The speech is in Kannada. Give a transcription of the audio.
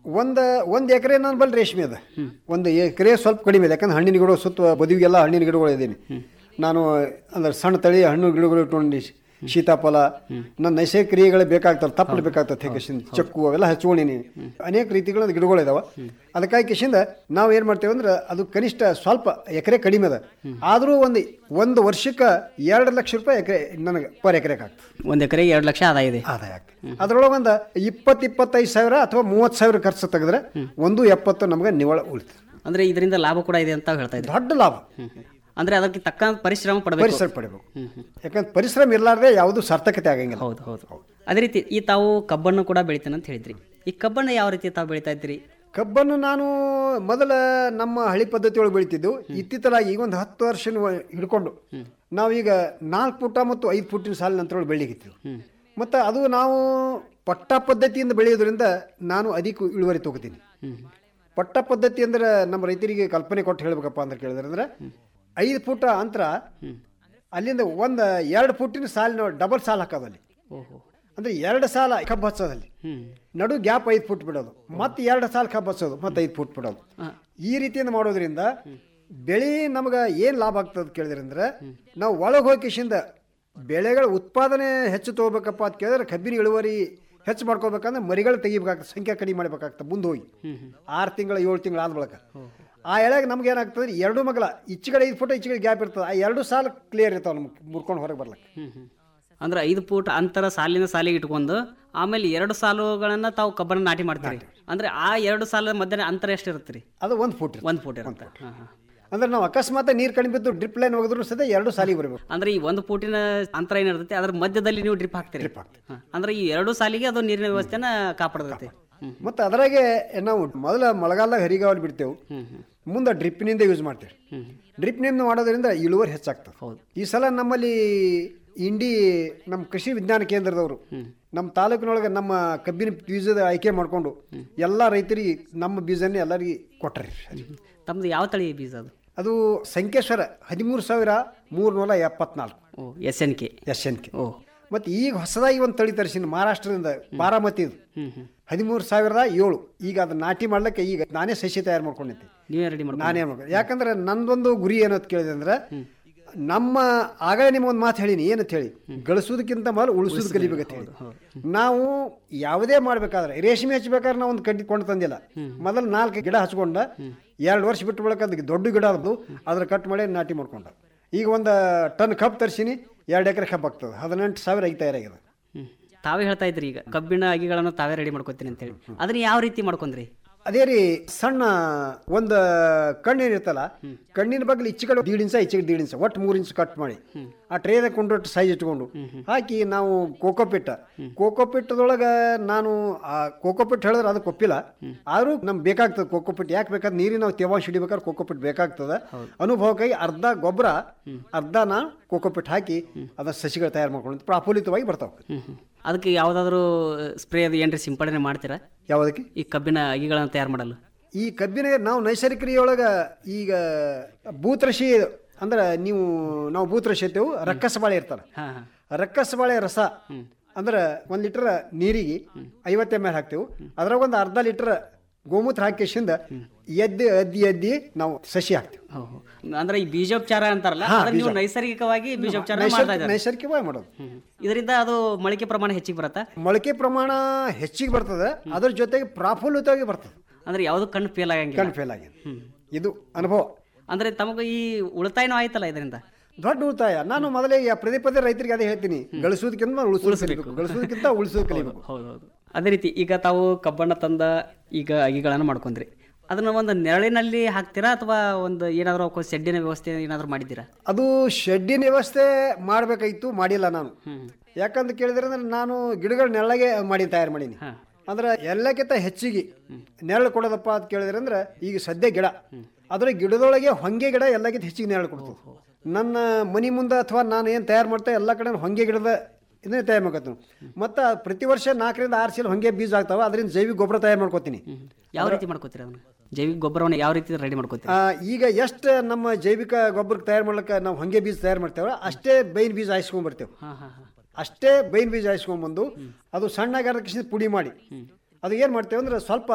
ಒಂದು ಒಂದು ಎಕರೆ ನಾನು ಬಲ್ಲಿ ರೇಷ್ಮೆ ಅದ ಒಂದು ಎಕರೆ ಸ್ವಲ್ಪ ಕಡಿಮೆ ಇದೆ ಯಾಕಂದ್ರೆ ಹಣ್ಣಿನ ಗಿಡ ಸುತ್ತ ಬದಿಗೆಲ್ಲ ಹಣ್ಣಿನ ಗಿಡಗಳು ಇದ್ದೀನಿ ನಾನು ಅಂದ್ರೆ ಸಣ್ಣ ತಳಿ ಹಣ್ಣು ಗಿಡಗಳು ಇಟ್ಕೊಂಡು ಸೀತಾಫಲ ನನ್ನ ನೈಸರ್ಗಿಕ ಕ್ರಿಯೆಗಳು ಬೇಕಾಗ್ತವೆ ತಪ್ಪಲು ಬೇಕಾಗ್ತದೆ ಹೇಗೆ ಚಕ್ಕು ಅವೆಲ್ಲ ಹಚ್ಕೊಂಡಿನಿ ಅನೇಕ ರೀತಿಗಳ ಗಿಡಗಳು ಇದಾವೆ ಅದಕ್ಕಾಗಿ ಕಿಶಿಂದ ನಾವು ಏನು ಮಾಡ್ತೇವೆ ಅಂದ್ರೆ ಅದು ಕನಿಷ್ಠ ಸ್ವಲ್ಪ ಎಕರೆ ಕಡಿಮೆ ಅದ ಆದರೂ ಒಂದು ಒಂದು ವರ್ಷಕ್ಕೆ ಎರಡು ಲಕ್ಷ ರೂಪಾಯಿ ಎಕರೆ ನನಗೆ ಪರ್ ಎಕರೆಗೆ ಆಗ್ತದೆ ಒಂದು ಎಕರೆಗೆ ಎರಡು ಲಕ್ಷ ಆದಾಯ ಇದೆ ಆದಾಯ ಆಗ್ತದೆ ಅದರೊಳಗೆ ಒಂದು ಇಪ್ಪತ್ತು ಇಪ್ಪತ್ತೈದು ಸಾವಿರ ಅಥವಾ ಮೂವತ್ತು ಸಾವಿರ ಖರ್ಚು ತೆಗೆದ್ರೆ ಒಂದು ಎಪ್ಪತ್ತು ನಮಗೆ ನಿವಳ ಉಳಿತದೆ ಅಂದ್ರೆ ಇದರಿಂದ ಲಾಭ ಕೂಡ ಇದೆ ಅಂತ ಹೇಳ್ತಾ ಇದ್ದಾರೆ ದೊಡ್ಡ ಲಾಭ ಅಂದ್ರೆ ಅದಕ್ಕೆ ತಕ್ಕ ಪರಿಶ್ರಮ ಪಡಬೇಕು ಪರಿಶ್ರಮ ಪಡಿಬೇಕು ಯಾಕಂದ್ರೆ ಪರಿಶ್ರಮ ಇರಲಾರ್ದೆ ಯಾವುದು ಸಾರ್ಥಕತೆ ಆಗಂಗಿಲ್ಲ ಹೌದು ಹೌದು ಅದೇ ರೀತಿ ಈ ತಾವು ಕಬ್ಬನ್ನು ಕೂಡ ಬೆಳಿತೇನೆ ಅಂತ ಹೇಳಿದ್ರಿ ಈ ಕಬ್ಬನ್ನು ಯಾವ ರೀತಿ ತಾವು ಬೆಳಿತಾ ಇದ್ರಿ ಕಬ್ಬನ್ನು ನಾನು ಮೊದಲ ನಮ್ಮ ಹಳಿ ಪದ್ಧತಿ ಒಳಗೆ ಬೆಳಿತಿದ್ದು ಇತ್ತಿತ್ತಲಾಗಿ ಈಗ ಒಂದು ಹತ್ತು ವರ್ಷ ಹಿಡ್ಕೊಂಡು ನಾವೀಗ ನಾಲ್ಕು ಪುಟ ಮತ್ತು ಐದು ಫುಟ್ಟಿನ ಸಾಲಿನ ನಂತರ ಬೆಳಿಗಿತ್ತು ಮತ್ತು ಅದು ನಾವು ಪಟ್ಟ ಪದ್ಧತಿಯಿಂದ ಬೆಳೆಯೋದ್ರಿಂದ ನಾನು ಅಧಿಕ ಇಳುವರಿ ತಗೋತೀನಿ ಪಟ್ಟ ಪದ್ಧತಿ ಅಂದ್ರೆ ನಮ್ಮ ರೈತರಿಗೆ ಕಲ್ಪನೆ ಕೊಟ್ಟು ಹೇಳ್ಬೇಕಪ್ಪ ಅಂತ ಕೇಳಿದ್ರೆ ಅಂದ್ರೆ ಐದು ಫುಟ ಅಂತರ ಅಲ್ಲಿಂದ ಒಂದು ಎರಡು ಫುಟ್ಟಿನ ಸಾಲಿನ ಡಬಲ್ ಸಾಲ್ ಹಾಕೋದು ಅಲ್ಲಿ ಓಹೋ ಅಂದ್ರೆ ಎರಡು ಸಾಲ ಕಬ್ಬು ಹಚ್ಚೋದಲ್ಲಿ ನಡು ಗ್ಯಾಪ್ ಐದು ಫುಟ್ ಬಿಡೋದು ಮತ್ತೆ ಎರಡು ಸಾಲ ಕಬ್ಬು ಹಚ್ಚೋದು ಮತ್ತೆ ಐದು ಫುಟ್ ಬಿಡೋದು ಈ ರೀತಿಯಿಂದ ಮಾಡೋದ್ರಿಂದ ಬೆಳೆ ನಮಗೆ ಏನು ಲಾಭ ಆಗ್ತದೆ ಕೇಳಿದ್ರೆ ಅಂದ್ರೆ ನಾವು ಒಳಗೆ ಹೋಗಿ ಕಿಶಿಂದ ಬೆಳೆಗಳ ಉತ್ಪಾದನೆ ಹೆಚ್ಚು ತಗೋಬೇಕಪ್ಪ ಅಂತ ಕೇಳಿದ್ರೆ ಕಬ್ಬಿನ ಇಳುವರಿ ಹೆಚ್ಚು ಮಾಡ್ಕೋಬೇಕಂದ್ರೆ ಮರಿಗಳು ತೆಗಿಬೇಕಾಗ್ತದೆ ಸಂಖ್ಯೆ ಕಡಿಮೆ ಮಾಡ್ಬೇಕಾಗ್ತದೆ ಮುಂದೆ ಹೋಗಿ ಆರು ತಿಂಗಳ ಏಳು ತಿಂಗಳು ಆದ ಬಳಿಕ ಆ ಎಳೆಗೆ ನಮ್ಗೆ ಏನಾಗ್ತದೆ ಎರಡು ಮಗಲ ಈಚೆಗಡೆ ಐದು ಫುಟ್ ಈಚೆಗಡೆ ಗ್ಯಾಪ್ ಇರ್ತದೆ ಆ ಎರಡು ಸಾಲ ಕ್ಲಿಯರ್ ಇರ್ತಾವೆ ನಮ್ಗೆ ಮುರ್ಕೊಂಡು ಹೊರಗೆ ಬರ್ಲಕ್ಕೆ ಅಂದ್ರೆ ಐದು ಫೂಟ್ ಅಂತರ ಸಾಲಿನ ಸಾಲಿಗೆ ಇಟ್ಕೊಂಡು ಆಮೇಲೆ ಎರಡು ಸಾಲುಗಳನ್ನ ತಾವು ಕಬ್ಬನ್ನ ನಾಟಿ ಮಾಡ್ತೀರಿ ಅಂದ್ರೆ ಆ ಎರಡು ಸಾಲ ಮಧ್ಯ ಅಂತರ ಎಷ್ಟು ಇರುತ್ತೆ ರೀ ಅದು ಒಂದು ಫುಟ್ ಒಂದು ಫೂಟ್ ಇರುತ್ತೆ ಹಾ, ಹಾ. ಅಂದ್ರೆ ನಾವು ಅಕಸ್ಮಾತ್ ನೀರು ಕಡಿಮೆ ಬಿದ್ದು ಡ್ರಿಪ್ ಲೈನ್ ಹೋಗಿದ್ರು ಸದ ಎರಡು ಸಾಲಿಗೆ ಬರಬೇಕು ಅಂದ್ರೆ ಈ ಒಂದು ಫೂಟಿನ ಅಂತರ ಏನಿರ್ತೈತಿ ಅದ್ರ ಮಧ್ಯದಲ್ಲಿ ನೀವು ಡ್ರಿಪ್ ಹಾಕ್ತೀರಿ ಡ್ರಿಪ್ ಹಾಕ್ತೀವಿ ಹಾ. ಅಂದ್ರೆ ಈ ಎರಡು ಸಾಲಿಗೆ ಅದು ನೀರಿನ ವ್ಯವಸ್ಥೆನ ಕಾಪಾಡತೈತಿ ಹ್ಮ್ ಮತ್ತು ಅದರಾಗೆ ನಾವು ಮೊದಲ ಮಳೆಗಾಲದಾಗ ಹರಿಗಾವಲು ಬಿಡ್ತೇವೆ ಮುಂದೆ ಡ್ರಿಪ್ನಿಂದ ಯೂಸ್ ಮಾಡ್ತೇವೆ ಡ್ರಿಪ್ನಿಂದ ಮಾಡೋದ್ರಿಂದ ಇಳುವರಿ ಹೆಚ್ಚಾಗ್ತದೆ ಹೌದು. ಈ ಸಲ ನಮ್ಮಲ್ಲಿ ಇಂಡಿ ನಮ್ಮ ಕೃಷಿ ವಿಜ್ಞಾನ ಕೇಂದ್ರದವರು ನಮ್ಮ ತಾಲೂಕಿನೊಳಗೆ ನಮ್ಮ ಕಬ್ಬಿನ ಬೀಜದ ಆಯ್ಕೆ ಮಾಡಿಕೊಂಡು ಎಲ್ಲ ರೈತರಿಗೆ ನಮ್ಮ ಬೀಜನೇ ಎಲ್ಲರಿಗೆ ಕೊಟ್ಟರಿ ತಮ್ದು ಯಾವ ತಳಿ ಬೀಜ ಅದು ಅದು ಸಂಕೇಶ್ವರ ಹದಿಮೂರು ಸಾವಿರ ಮೂರ್ನೂರ ಎಪ್ಪತ್ನಾಲ್ಕು O S N K S N K O ಮತ್ತು ಈಗ ಹೊಸದಾಗಿ ಒಂದು ತಳಿ ತರಿಸಿನ ಮಹಾರಾಷ್ಟ್ರದಿಂದ ಬಾರಾಮತಿದು ಹದಿಮೂರು ಸಾವಿರದ ಏಳು ಈಗ ಅದನ್ನ ನಾಟಿ ಮಾಡ್ಲಿಕ್ಕೆ ಈಗ ನಾನೇ ಸಸಿ ತಯಾರು ಮಾಡ್ಕೊಂಡಿದ್ದೆ ನೀವೇ ರೆಡಿ ಮಾಡ್ಕೊಂಡು ನಾನೇ ಮಾಡ್ಕೊಂಡು ಯಾಕಂದ್ರೆ ನಂದೊಂದು ಗುರಿ ಏನಂತ ಕೇಳಿದೆ ಅಂದ್ರೆ ನಮ್ಮ ಆಗಲೇ ನಿಮ್ಗೊಂದು ಮಾತು ಹೇಳಿನಿ ಏನಂತ ಹೇಳಿ ಗಳಿಸೋದಕ್ಕಿಂತ ಮೊದಲು ಉಳಿಸೋದು ಕಲಿಬೇಕಂತ ಹೇಳಿ ನಾವು ಯಾವುದೇ ಮಾಡ್ಬೇಕಾದ್ರೆ ರೇಷ್ಮೆ ಹಚ್ಬೇಕಾದ್ರೆ ನಾವು ಒಂದು ಕಡ್ಡಿ ಕೊಂಡು ತಂದಿಲ್ಲ ಮೊದಲು ನಾಲ್ಕು ಗಿಡ ಹಚ್ಕೊಂಡ ಎರಡು ವರ್ಷ ಬಿಟ್ಟು ಬಳಕ ಅದಕ್ಕೆ ದೊಡ್ಡ ಗಿಡ ಅದು ಅದ್ರ ಕಟ್ ಮಾಡಿ ನಾಟಿ ಮಾಡ್ಕೊಂಡ ಈಗ ಒಂದು ಟನ್ ಕಬ್ಬು ತರಿಸಿನಿ ಎರಡು ಎಕರೆ ಕಬ್ಬು ಆಗ್ತದೆ ಹದಿನೆಂಟು ಸಾವಿರ ಈಗ ತಯಾರಾಗಿದೆ ಹ್ಮ್. ತಾವೇ ಹೇಳ್ತಾ ಇದ್ರಿ ಈಗ ಕಬ್ಬಿಣ ಅಗಿಗಳನ್ನು ತಾವೇ ರೆಡಿ ಮಾಡ್ಕೊತೀನಿ ಅಂತ ಹೇಳಿ ಅದನ್ನ ಯಾವ ರೀತಿ ಮಾಡ್ಕೊಂಡ್ರಿ ಅದೇ ರೀ ಸಣ್ಣ ಒಂದು ಕಣ್ಣು ಏನಿರ್ತಲ್ಲ ಕಣ್ಣಿನ ಬಗ್ಗೆ ಈಚೆ ಕಡೆ ದೀಡ್ ಇಂಚ ಈಚೆ ದೀಡ್ ಇಂಚ ಒಟ್ಟು ಮೂರು ಇಂಚ್ ಕಟ್ ಮಾಡಿ ಆ ಟ್ರೇದಾಗ ಕೊಂಡೊಟ್ಟು ಸೈಜ್ ಇಟ್ಕೊಂಡು ಹಾಕಿ ನಾವು ಕೋಕೋಪಿಟ್ಟ ಕೋಕೋಪಿಟ್ಟದೊಳಗೆ ನಾನು ಆ ಕೋಕೋಪಿಟ್ ಹೇಳಿದ್ರೆ ಅದಕ್ಕೆ ಒಪ್ಪಿಲ್ಲ ಆದರೂ ನಮ್ಗೆ ಬೇಕಾಗ್ತದೆ ಕೋಕೋಪಿಟ್ ಯಾಕೆ ಬೇಕಾದ್ರೆ ನೀರಿನ ನಾವು ತೇವಾಂಶ ಹಿಡಿಬೇಕಾದ್ರೆ ಕೋಕೋಪಿಟ್ ಬೇಕಾಗ್ತದೆ ಅನುಭವಕ್ಕಾಗಿ ಅರ್ಧ ಗೊಬ್ಬರ ಅರ್ಧ ನಾ ಕೋಕೋಪಿಟ್ ಹಾಕಿ ಅದನ್ನ ಸಸಿಗಳು ತಯಾರು ಮಾಡ್ಕೊಂಡು ಪ್ರಾಫುಲಿತವಾಗಿ ಬರ್ತಾವೆ ಹ್ಮ್ ಹ್ಮ್. ಅದಕ್ಕೆ ಯಾವ್ದಾದ್ರು ಸ್ಪ್ರೇ ಅದು ಏನ್ರಿ ಸಿಂಪಡಣೆ ಮಾಡ್ತೀರಾ ಯಾವುದಕ್ಕೆ ಈ ಕಬ್ಬಿನ ಅಗಿಗಳನ್ನು ತಯಾರು ಮಾಡಲು ಈ ಕಬ್ಬಿನ ನಾವು ನೈಸರ್ಗಿಕ ಕ್ರಿಯೆಯೊಳಗೆ ಈಗ ಭೂತರಶಿ ಅಂದ್ರೆ ನೀವು ನಾವು ಭೂತರಶಿ ಅಂತೇವು ರಕ್ಕಸ ಬಾಳೆ ಇರ್ತಾರೆ ಹಾ ಹಾ ರಕ್ಕಸ ಬಾಳೆ ರಸ ಅಂದ್ರೆ ಒಂದು ಲೀಟರ್ ನೀರಿಗೆ ಐವತ್ತು ಎಮ್ ಎಲ್ ಹಾಕ್ತೇವೆ ಅದ್ರಾಗ ಒಂದು ಅರ್ಧ ಲೀಟರ್ ಗೋಮೂತ್ರ ಹಾಕಿಸಿಂದ ಎದ್ದಿ ಎದ್ದಿ ಎದ್ದಿ ನಾವು ಸಸಿ ಹಾಕ್ತೇವೆ ಹೋ, ಹೋ. ಅಂದ್ರೆ ಈ ಬೀಜೋಪಚಾರ ಅಂತಾರಲ್ಲ ಅದನ್ನ ನೀವು ನೈಸರ್ಗಿಕವಾಗಿ ಬೀಜೋಪಚಾರ ಮಾಡ್ತಾ ನೈಸರ್ಗಿಕ ಇದ್ದಾರೆ ನೈಸರ್ಗಿಕವಾಗಿ ಮಾಡೋದು ಇದರಿಂದ ಅದು ಮೊಳಕೆ ಪ್ರಮಾಣ ಹೆಚ್ಚಿಗೆ ಬರುತ್ತಾ ಮೊಳಕೆ ಪ್ರಮಾಣ ಹೆಚ್ಚಿಗೆ ಬರ್ತದೆ ಅದ್ರ ಜೊತೆಗೆ ಪ್ರಾಫುಲ್ಯತವಾಗಿ ಬರ್ತದೆ ಅಂದ್ರೆ ಯಾವುದು ಕಣ್ಣು ಫೇಲ್ ಆಗಂಗಿಲ್ಲ ಕಣ್ ಫೇಲ್ ಆಗಿದೆ ಇದು ಅನುಭವ ಅಂದ್ರೆ ತಮಗೆ ಈ ಉಳಿತಾಯನೂ ಆಯ್ತಲ್ಲ ಇದರಿಂದ ದೊಡ್ಡ ಉಳಿತಾಯ ನಾನು ಮೊದಲೇ ಯಾ- ಪದೇ ಪದೇ ರೈತರಿಗೆ ಅದೇ ಹೇಳ್ತೀನಿ ಗಳಿಸೋದಕ್ಕಿಂತ ಉಳಿಸೋದು ಕಲಿಬೇಕು ಗಳಿಸೋದಕ್ಕಿಂತ ಉಳಿಸೋದು ಕಲಿಬೇಕು ಹೌದೌದು ಅದೇ ರೀತಿ ಈಗ ತಾವು ಕಬ್ಬಣ್ಣ ತಂದ ಈಗ ಅಗಿಗಳನ್ನು ಮಾಡ್ಕೊಂಡ್ರಿ ಅದನ್ನ ಒಂದು ನೆರಳಿನಲ್ಲಿ ಹಾಕ್ತೀರಾ ಅಥವಾ ಒಂದು ಏನಾದರೂ ಅವಕ್ಕೆ ಶೆಡ್ಡಿನ ವ್ಯವಸ್ಥೆ ಏನಾದರೂ ಮಾಡಿದ್ದೀರಾ ಅದು ಶೆಡ್ಡಿನ ವ್ಯವಸ್ಥೆ ಮಾಡಬೇಕಾಗಿತ್ತು ಮಾಡಿಲ್ಲ ನಾನು ಯಾಕಂತ ಕೇಳಿದ್ರೆ ಅಂದ್ರೆ ನಾನು ಗಿಡಗಳ ನೆರಳಿಗೆ ಮಾಡಿ ತಯಾರು ಮಾಡೀನಿ ಅಂದ್ರೆ ಎಲ್ಲಕ್ಕಿಂತ ಹೆಚ್ಚಿಗೆ ನೆರಳು ಕೊಡೋದಪ್ಪ ಅಂತ ಕೇಳಿದ್ರೆ ಅಂದ್ರೆ ಈಗ ಸದ್ಯ ಗಿಡ ಅದ್ರ ಗಿಡದೊಳಗೆ ಹೊಂಗೆ ಗಿಡ ಎಲ್ಲಕ್ಕಿಂತ ಹೆಚ್ಚಿಗೆ ನೆರಳು ಕೊಡ್ತದೆ ನನ್ನ ಮನಿ ಮುಂದೆ ಅಥವಾ ನಾನು ಏನು ತಯಾರು ಮಾಡ್ತಾ ಎಲ್ಲ ಕಡೆ ಹೊಂಗೆ ಗಿಡದ ಇದನ್ನೇ ತಯಾರು ಮಾಡ್ಕೊತೀನಿ ಮತ್ತು ಪ್ರತಿ ವರ್ಷ ನಾಲ್ಕರಿಂದ ಆರು ಸಲ ಹೊಂಗೆ ಬೀಜ ಆಗ್ತಾವೆ ಅದರಿಂದ ಜೈವಿಕ ಗೊಬ್ಬರ ತಯಾರು ಮಾಡ್ಕೊತೀನಿ ಯಾವ ರೀತಿ ಮಾಡ್ಕೋತೀರಾ ಅದನ್ನ ಜೈವಿಕ ಗೊಬ್ಬರವನ್ನು ಯಾವ ರೀತಿ ರೆಡಿ ಮಾಡ್ಕೋತೀರಾ ಆ, ಈಗ ಎಷ್ಟು ನಮ್ಮ ಜೈವಿಕ ಗೊಬ್ಬರಕ್ಕೆ ತಯಾರು ಮಾಡ್ಲಿಕ್ಕೆ ನಾವು ಹೊಂಗೆ ಬೀಜ ತಯಾರು ಮಾಡ್ತೇವೆ ಅಷ್ಟೇ ಬೈನ್ ಬೀಜ ಹಾಯಿಸ್ಕೊಂಡ್ಬರ್ತೇವೆ ಹಾಂ ಹಾಂ ಹಾಂ ಅಷ್ಟೇ ಬೈನ್ ಬೀಜ ಹಾಯಿಸ್ಕೊಂಡ್ಬಂದು ಅದು ಸಣ್ಣಗಾರ ಪುಡಿ ಮಾಡಿ ಅದು ಏನು ಮಾಡ್ತೇವೆ ಅಂದ್ರೆ ಸ್ವಲ್ಪ